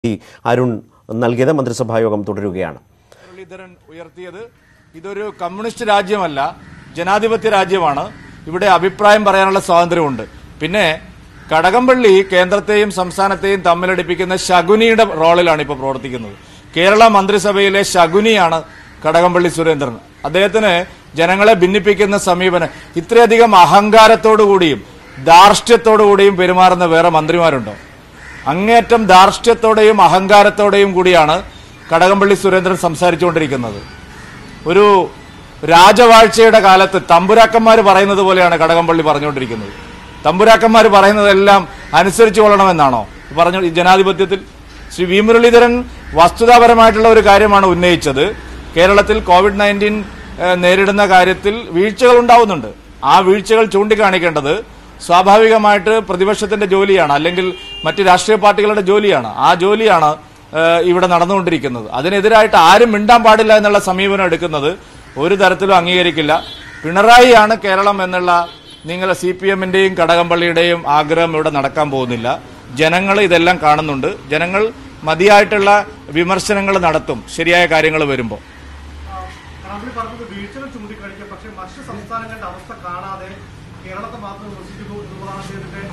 ഈ അരുൺ നൽകിയത് മന്ത്രിസഭായോഗം തുടരുകയാണ് മുരളീധരൻ ഉയർത്തിയത് ഇതൊരു കമ്മ്യൂണിസ്റ്റ് രാജ്യമല്ല ജനാധിപത്യ രാജ്യമാണ് ഇവിടെ അഭിപ്രായം പറയാനുള്ള സ്വാതന്ത്ര്യമുണ്ട് പിന്നെ കടകംപള്ളി കേന്ദ്രത്തെയും സംസ്ഥാനത്തെയും തമ്മിലടിപ്പിക്കുന്ന ശകുനിയുടെ റോളിലാണ് ഇപ്പോൾ പ്രവർത്തിക്കുന്നത് കേരള മന്ത്രിസഭയിലെ ശകുനിയാണ് കടകംപള്ളി സുരേന്ദ്രൻ അദ്ദേഹത്തിന് ജനങ്ങളെ ഭിന്നിപ്പിക്കുന്ന സമീപനം ഇത്രയധികം അഹങ്കാരത്തോടു കൂടിയും ധാർഷ്ട്യത്തോടു കൂടിയും പെരുമാറുന്ന വേറെ മന്ത്രിമാരുണ്ടോ അങ്ങേയറ്റം ധാർഷ്ട്യത്തോടെയും അഹങ്കാരത്തോടെയും കൂടിയാണ് കടകംപള്ളി സുരേന്ദ്രൻ സംസാരിച്ചുകൊണ്ടിരിക്കുന്നത് ഒരു രാജവാഴ്ചയുടെ കാലത്ത് തമ്പുരാക്കന്മാർ പറയുന്നത് പോലെയാണ് കടകംപള്ളി പറഞ്ഞുകൊണ്ടിരിക്കുന്നത് തമ്പുരാക്കന്മാർ പറയുന്നതെല്ലാം അനുസരിച്ചു കൊള്ളണമെന്നാണോ പറഞ്ഞു ഈ ജനാധിപത്യത്തിൽ ശ്രീ വി മുരളീധരൻ വസ്തുതാപരമായിട്ടുള്ള ഒരു കാര്യമാണ് ഉന്നയിച്ചത് കേരളത്തിൽ കോവിഡ് നയൻറ്റീൻ നേരിടുന്ന കാര്യത്തിൽ വീഴ്ചകൾ ഉണ്ടാവുന്നുണ്ട് ആ വീഴ്ചകൾ ചൂണ്ടിക്കാണിക്കേണ്ടത് സ്വാഭാവികമായിട്ട് പ്രതിപക്ഷത്തിന്റെ ജോലിയാണ് അല്ലെങ്കിൽ മറ്റ് രാഷ്ട്രീയ പാർട്ടികളുടെ ജോലിയാണ് ആ ജോലിയാണ് ഏഹ്, ഇവിടെ നടന്നുകൊണ്ടിരിക്കുന്നത് അതിനെതിരായിട്ട് ആരും മിണ്ടാൻ പാടില്ല എന്നുള്ള സമീപനം എടുക്കുന്നത് ഒരു തരത്തിലും അംഗീകരിക്കില്ല പിണറായിയാണ് കേരളം എന്നുള്ള നിങ്ങളെ സി പി എമ്മിന്റെയും കടകംപള്ളിയുടെയും ആഗ്രഹം ഇവിടെ നടക്കാൻ പോകുന്നില്ല ജനങ്ങൾ ഇതെല്ലാം കാണുന്നുണ്ട് ജനങ്ങൾ മതിയായിട്ടുള്ള വിമർശനങ്ങൾ നടത്തും ശരിയായ കാര്യങ്ങൾ വരുമ്പോൾ കടമ്പളി പറഞ്ഞത് വീഴ്ചകൾ ചൂണ്ടിക്കാണിക്കുക പക്ഷേ മറ്റ് സംസ്ഥാനങ്ങളുടെ അവസ്ഥ കാണാതെ കേരളത്തെ മാത്രം വിമർശിക്കുന്നു എന്നുള്ളതാണ് അദ്ദേഹത്തിന്റെ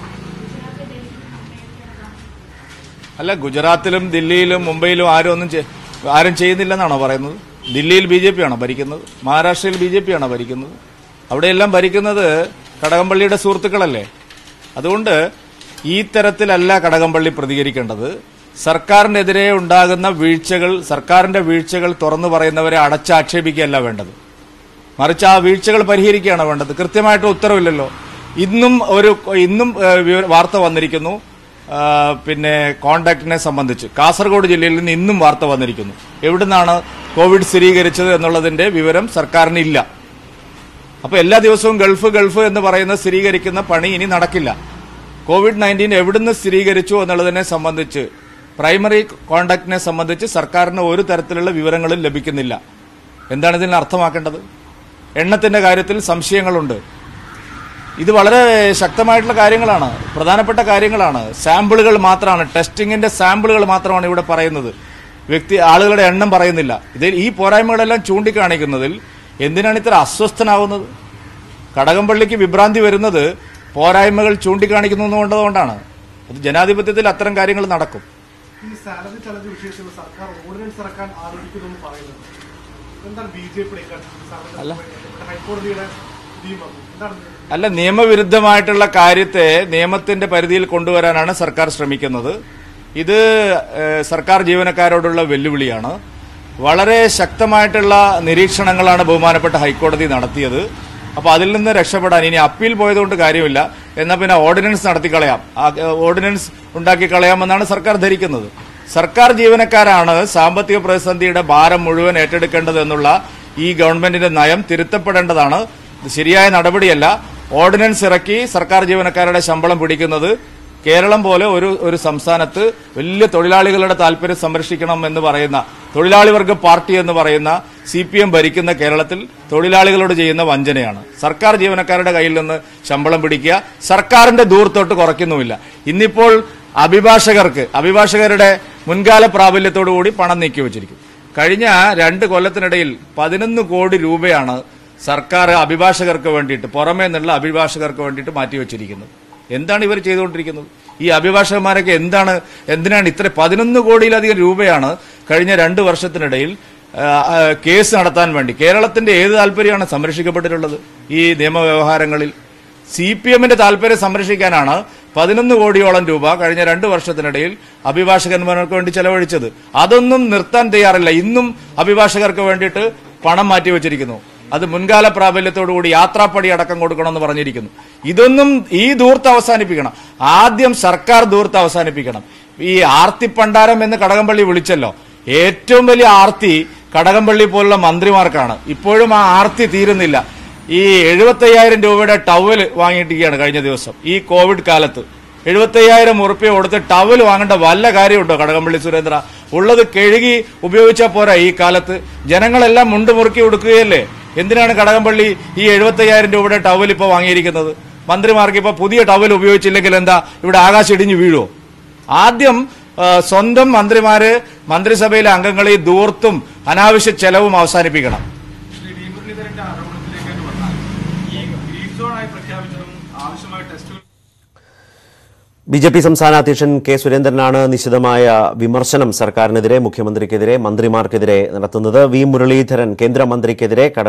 അല്ല ഗുജറാത്തിലും ദില്ലിയിലും മുംബൈയിലും ആരും ഒന്നും ചെ- ആരും ചെയ്യുന്നില്ലെന്നാണോ പറയുന്നത് ദില്ലിയിൽ ബി ജെ പി ആണോ ഭരിക്കുന്നത് മഹാരാഷ്ട്രയിൽ ബി ജെ പി ആണോ ഭരിക്കുന്നത് അവിടെയെല്ലാം ഭരിക്കുന്നത് കടകംപള്ളിയുടെ സുഹൃത്തുക്കളല്ലേ അതുകൊണ്ട് ഈ തരത്തിലല്ല കടകംപള്ളി പ്രതികരിക്കേണ്ടത് സർക്കാരിനെതിരെ ഉണ്ടാകുന്ന വീഴ്ചകൾ സർക്കാരിന്റെ വീഴ്ചകൾ തുറന്നു പറയുന്നവരെ അടച്ചാക്ഷേപിക്കുകയല്ല വേണ്ടത് മറിച്ച് ആ വീഴ്ചകൾ പരിഹരിക്കുകയാണ് വേണ്ടത് കൃത്യമായിട്ട് ഉത്തരവില്ലല്ലോ ഇന്നും ഒരു ഇന്നും ഏഹ്, വിവര- വാർത്ത വന്നിരിക്കുന്നു ആ, പിന്നെ കോണ്ടാക്ടിനെ സംബന്ധിച്ച് കാസർഗോഡ് ജില്ലയിൽ നിന്ന് ഇന്നും വാർത്ത വന്നിരിക്കുന്നു എവിടുന്നാണ് കോവിഡ് സ്ഥിരീകരിച്ചത് എന്നുള്ളതിന്റെ വിവരം സർക്കാരിന് ഇല്ല അപ്പൊ എല്ലാ ദിവസവും ഗൾഫ് ഗൾഫ് എന്ന് പറയുന്ന സ്ഥിരീകരിക്കുന്ന പണി ഇനി നടക്കില്ല കോവിഡ് നയൻറ്റീൻ എവിടുന്ന് സ്ഥിരീകരിച്ചു എന്നുള്ളതിനെ സംബന്ധിച്ച് പ്രൈമറി കോണ്ടാക്ടിനെ സംബന്ധിച്ച് സർക്കാരിന് ഒരു തരത്തിലുള്ള വിവരങ്ങളും ലഭിക്കുന്നില്ല എന്താണ് ഇതിന് അർത്ഥമാക്കേണ്ടത് എണ്ണത്തിന്റെ കാര്യത്തിൽ സംശയങ്ങളുണ്ട് ഇത് വളരെ ശക്തമായിട്ടുള്ള കാര്യങ്ങളാണ് പ്രധാനപ്പെട്ട കാര്യങ്ങളാണ് സാമ്പിളുകൾ മാത്രമാണ് ടെസ്റ്റിംഗിന്റെ സാമ്പിളുകൾ മാത്രമാണ് ഇവിടെ പറയുന്നത് വ്യക്തി ആളുകളുടെ എണ്ണം പറയുന്നില്ല ഇതിൽ ഈ പോരായ്മകളെല്ലാം ചൂണ്ടിക്കാണിക്കുന്നതിൽ എന്തിനാണ് ഇത്ര അസ്വസ്ഥനാവുന്നത് കടകംപള്ളിക്ക് വിഭ്രാന്തി വരുന്നത് പോരായ്മകൾ ചൂണ്ടിക്കാണിക്കുന്നതുകൊണ്ടാണ് അത് ജനാധിപത്യത്തിൽ അത്തരം കാര്യങ്ങൾ നടക്കും ഈ സാലറി ചലഞ്ച് വിഷയത്തിൽ സർക്കാർ ഓർഡിനൻസ് ഇറക്കാൻ ആലോചിക്കുന്നു എന്ന് പറയുന്നത് എന്താണ് ബി ജെ പിയുടെ ഹൈക്കോടതിയുടെ നിയമം എന്താണ് ഇത്? അല്ല നിയമവിരുദ്ധമായിട്ടുള്ള കാര്യത്തെ നിയമത്തിന്റെ പരിധിയിൽ കൊണ്ടുവരാനാണ് സർക്കാർ ശ്രമിക്കുന്നത് ഇത് ഏഹ്, സർക്കാർ ജീവനക്കാരോടുള്ള വെല്ലുവിളിയാണ് വളരെ ശക്തമായിട്ടുള്ള നിരീക്ഷണങ്ങളാണ് ബഹുമാനപ്പെട്ട ഹൈക്കോടതി നടത്തിയത് അപ്പൊ അതിൽ നിന്ന് രക്ഷപ്പെടാൻ ഇനി അപ്പീൽ പോയതുകൊണ്ട് കാര്യമില്ല എന്നാൽ പിന്നെ ഓർഡിനൻസ് നടത്തിക്കളയാം ആ, ഏഹ്, ഓർഡിനൻസ് ഉണ്ടാക്കി കളയാമെന്നാണ് സർക്കാർ ധരിക്കുന്നത് സർക്കാർ ജീവനക്കാരാണ് സാമ്പത്തിക പ്രതിസന്ധിയുടെ ഭാരം മുഴുവൻ ഏറ്റെടുക്കേണ്ടത് എന്നുള്ള ഈ ഗവൺമെന്റിന്റെ നയം തിരുത്തപ്പെടേണ്ടതാണ് ഇത് ശരിയായ നടപടിയല്ല ഓർഡിനൻസ് ഇറക്കി സർക്കാർ ജീവനക്കാരുടെ ശമ്പളം പിടിക്കുന്നത് കേരളം പോലെ ഒരു ഒരു സംസ്ഥാനത്ത് വലിയ തൊഴിലാളികളുടെ താല്പര്യം സംരക്ഷിക്കണം എന്ന് പറയുന്ന തൊഴിലാളി വർഗ പാർട്ടി എന്ന് പറയുന്ന സി പി എം ഭരിക്കുന്ന കേരളത്തിൽ തൊഴിലാളികളോട് ചെയ്യുന്ന വഞ്ചനയാണ് സർക്കാർ ജീവനക്കാരുടെ കയ്യിൽ നിന്ന് ശമ്പളം പിടിക്കുക സർക്കാരിന്റെ ദൂരത്തോട്ട് കുറയ്ക്കുന്നുമില്ല ഇന്നിപ്പോൾ അഭിഭാഷകർക്ക് അഭിഭാഷകരുടെ മുൻകാല പ്രാബല്യത്തോടു കൂടി പണം നീക്കി വെച്ചിരിക്കും കഴിഞ്ഞ രണ്ട് കൊല്ലത്തിനിടയിൽ പതിനൊന്ന് കോടി രൂപയാണ് സർക്കാർ അഭിഭാഷകർക്ക് വേണ്ടിയിട്ട് പുറമേ നിന്നുള്ള അഭിഭാഷകർക്ക് വേണ്ടിയിട്ട് മാറ്റിവെച്ചിരിക്കുന്നത് എന്താണ് ഇവർ ചെയ്തുകൊണ്ടിരിക്കുന്നത് ഈ അഭിഭാഷകന്മാരൊക്കെ എന്താണ് എന്തിനാണ് ഇത്ര പതിനൊന്ന് കോടിയിലധികം രൂപയാണ് കഴിഞ്ഞ രണ്ട് വർഷത്തിനിടയിൽ ആ, ആ, കേസ് നടത്താൻ വേണ്ടി കേരളത്തിന്റെ ഏത് താല്പര്യമാണ് സംരക്ഷിക്കപ്പെട്ടിട്ടുള്ളത് ഈ നിയമവ്യവഹാരങ്ങളിൽ സി പി എമ്മിന്റെ താല്പര്യം സംരക്ഷിക്കാനാണ് പതിനൊന്ന് കോടിയോളം രൂപ കഴിഞ്ഞ രണ്ട് വർഷത്തിനിടയിൽ അഭിഭാഷകന്മാർക്ക് വേണ്ടി ചെലവഴിച്ചത് അതൊന്നും നിർത്താൻ തയ്യാറില്ല ഇന്നും അഭിഭാഷകർക്ക് വേണ്ടിയിട്ട് പണം മാറ്റി വെച്ചിരിക്കുന്നു അത് മുൻകാല പ്രാബല്യത്തോടുകൂടി യാത്രാപ്പടി അടക്കം കൊടുക്കണമെന്ന് പറഞ്ഞിരിക്കുന്നു ഇതൊന്നും ഈ ദൂർത്ത് അവസാനിപ്പിക്കണം ആദ്യം സർക്കാർ ദൂർത്ത് അവസാനിപ്പിക്കണം ഈ ആർത്തി പണ്ടാരം എന്ന് കടകംപള്ളി വിളിച്ചല്ലോ ഏറ്റവും വലിയ ആർത്തി കടകംപള്ളി പോലുള്ള മന്ത്രിമാർക്കാണ് ഇപ്പോഴും ആ ആർത്തി തീരുന്നില്ല ഈ എഴുപത്തയ്യായിരം രൂപയുടെ ടവൽ വാങ്ങിയിട്ടിരിക്കുകയാണ് കഴിഞ്ഞ ദിവസം ഈ കോവിഡ് കാലത്ത് എഴുപത്തയ്യായിരം ഉറുപ്പ്യ കൊടുത്ത് ടവൽ വാങ്ങേണ്ട വല്ല കാര്യമുണ്ടോ കടകംപള്ളി സുരേന്ദ്ര ഉള്ളത് കഴുകി ഉപയോഗിച്ചാൽ പോരാ ഈ കാലത്ത് ജനങ്ങളെല്ലാം മുണ്ട് മുറുക്കി ഉടുക്കുകയല്ലേ എന്തിനാണ് കടകംപള്ളി ഈ എഴുപത്തയ്യായിരം രൂപയുടെ ടവൽ ഇപ്പോൾ വാങ്ങിയിരിക്കുന്നത് മന്ത്രിമാർക്ക് ഇപ്പോൾ പുതിയ ടവൽ ഉപയോഗിച്ചില്ലെങ്കിൽ എന്താ ഇവിടെ ആകാശം ഇടിഞ്ഞു വീഴുമോ ആദ്യം ആ, സ്വന്തം മന്ത്രിമാര് മന്ത്രിസഭയിലെ അംഗങ്ങളെ ഈ ദൂർത്തും അനാവശ്യ ചെലവും അവസാനിപ്പിക്കണം ശ്രീ ഡി മുരളീധരന്റെ ആരോപണത്തിലേക്ക് തന്നെ വന്നാൽ ഈ ഗ്രീൻ സോണായി പ്രഖ്യാപിച്ചതും ആവശ്യമായ ടെസ്റ്റുകൾ ബി ജെ പി സംസ്ഥാന അധ്യക്ഷൻ കെ സുരേന്ദ്രനാണ് നിശിതമായ വിമർശനം സർക്കാരിനെതിരെ മുഖ്യമന്ത്രിക്കെതിരെ മന്ത്രിമാർക്കെതിരെ നടത്തുന്നത് വി മുരളീധരൻ കേന്ദ്രമന്ത്രിക്കെതിരെ കട